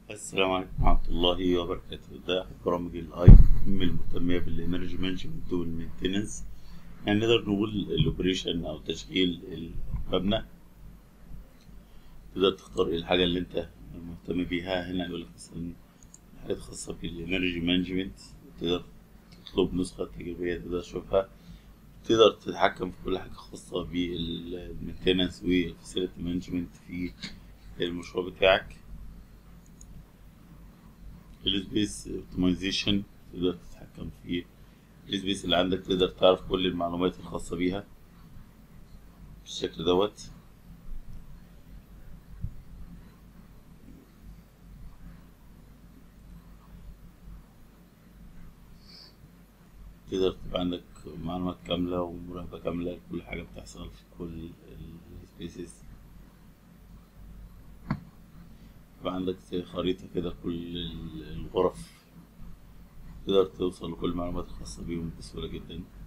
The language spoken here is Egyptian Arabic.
السلام عليكم ورحمة الله وبركاته ده أحد برامج الاي ام المهتمية بالانرجي مانجمنت والمينتنس يعني نقدر نقول الاوبريشن او تشغيل المبنى تقدر تختار ايه الحاجة اللي انت مهتم بيها هنا يقول لك مثلا حاجات خاصة بالانرجي مانجمنت تقدر تطلب نسخة تجريبية تقدر تشوفها تقدر تتحكم في كل حاجة خاصة بالمينتنس والفاسيلتي مانجمنت في المشروع بتاعك السبيس اوبتمايزيشن تقدر تتحكم في السبيس اللي عندك تقدر تعرف كل المعلومات الخاصة بيها بالشكل دوت تقدر تبقى عندك معلومات كاملة ومراقبة كاملة لكل حاجة بتحصل في كل السبيسز يبقى عندك زي خريطة كده كل الغرف تقدر توصل لكل المعلومات الخاصة بيهم بسهولة جدا